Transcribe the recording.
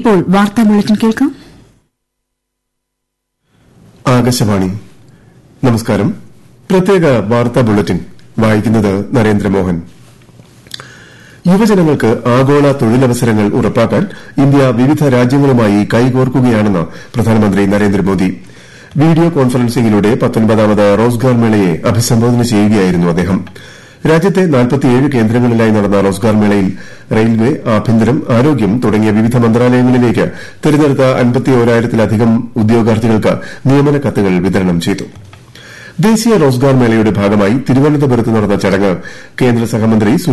ഇപ്പോൾ വാർത്താ ബുള്ളറ്റിൻ കേൾക്കാം ആകാശവാണി നമസ്കാരം പ്രത്യേക വാർത്താ ബുള്ളറ്റിൻ വായിക്കുന്നത് നരേന്ദ്രമോഹൻ യുവജനങ്ങൾക്ക് ആഗോള തൊഴിലവസരങ്ങൾ ഉറപ്പാക്കാൻ ഇന്ത്യ വിവിധ രാജ്യങ്ങളുമായി കൈകോർക്കുകയാണെന്ന് പ്രധാനമന്ത്രി നരേന്ദ്രമോദി വീഡിയോ കോൺഫറൻസിംഗിലൂടെ പത്തൊൻപതാമത് റോസ്ഗാർ മേളയെ അഭിസംബോധന ചെയ്യുകയായിരുന്നു അദ്ദേഹം രാജ്യത്തെ നാൽപ്പത്തിയേഴ് കേന്ദ്രങ്ങളിലായി നടന്ന റോസ്ഗാർ മേളയിൽ റെയിൽവേ ആഭ്യന്തരം ആരോഗ്യം തുടങ്ങിയ വിവിധ മന്ത്രാലയങ്ങളിലേക്ക് തെരഞ്ഞെടുത്ത അൻപത്തിയോരായിരത്തിലധികം ഉദ്യോഗാർത്ഥികൾക്ക് നിയമന കത്തുകൾ വിതരണം ചെയ്തു ദേശീയ റോസ്ഗാർ മേളയുടെ ഭാഗമായി തിരുവനന്തപുരത്ത് നടന്ന ചടങ്ങ് കേന്ദ്ര സഹമന്ത്രി